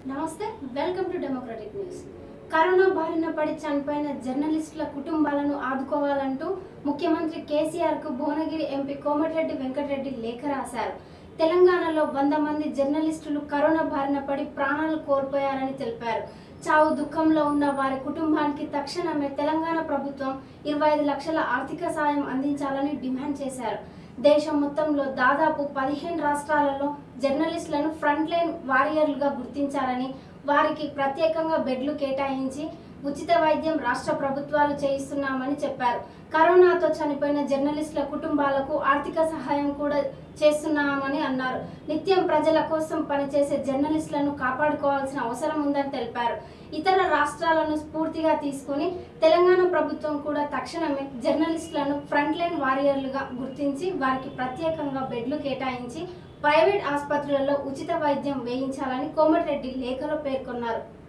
నమస్తే welcome to democratic news corona బారిన పడి చనిపోయిన జర్నలిస్టుల కుటుంబాలను ఆదుకోవాలంటూ ముఖ్యమంత్రి కేసీఆర్ కు భువనగిరి ఎంపీ కోమటిరెడ్డి వెంకటరెడ్డి లేఖ రాశారు తెలంగాణలో వంద మంది జర్నలిస్టులు కరోనా బారిన పడి ప్రాణాలు కోల్పోయారని తెలిపారు చావు దుఃఖంలో ఉన్న వారి కుటుంబానికి తక్షణమే తెలంగాణ ప్రభుత్వం ఇరవై ఐదు లక్షల ఆర్థిక సాయం అందించాలని డిమాండ్ చేశారు దేశం మొత్తంలో దాదాపు పదిహేను రాష్ట్రాలలో జర్నలిస్టులను ఫ్రంట్ లైన్ వారియర్లుగా గుర్తించారని వారికి ప్రత్యేకంగా బెడ్లు కేటాయించి ఉచిత వైద్యం రాష్ట్ర ప్రభుత్వాలు చేయిస్తున్నామని చెప్పారు కరోనాతో చనిపోయిన జర్నలిస్టుల కుటుంబాలకు ఆర్థిక సహాయం కూడా చేస్తున్నామని అన్నారు నిత్యం ప్రజల కోసం పనిచేసే జర్నలిస్టులను కాపాడుకోవాల్సిన అవసరం ఉందని తెలిపారు ఇతర రాష్ట్రాలను స్ఫూర్తిగా తీసుకుని తెలంగాణ ప్రభుత్వం కూడా తక్షణమే జర్నలిస్టులను ఫ్రంట్ లైన్ వారియర్లుగా గుర్తించి వారికి ప్రత్యేకంగా బెడ్లు కేటాయించి ప్రైవేట్ ఆసుపత్రులలో ఉచిత వైద్యం వేయించాలని కోమటిరెడ్డి లేఖలో పేర్కొన్నారు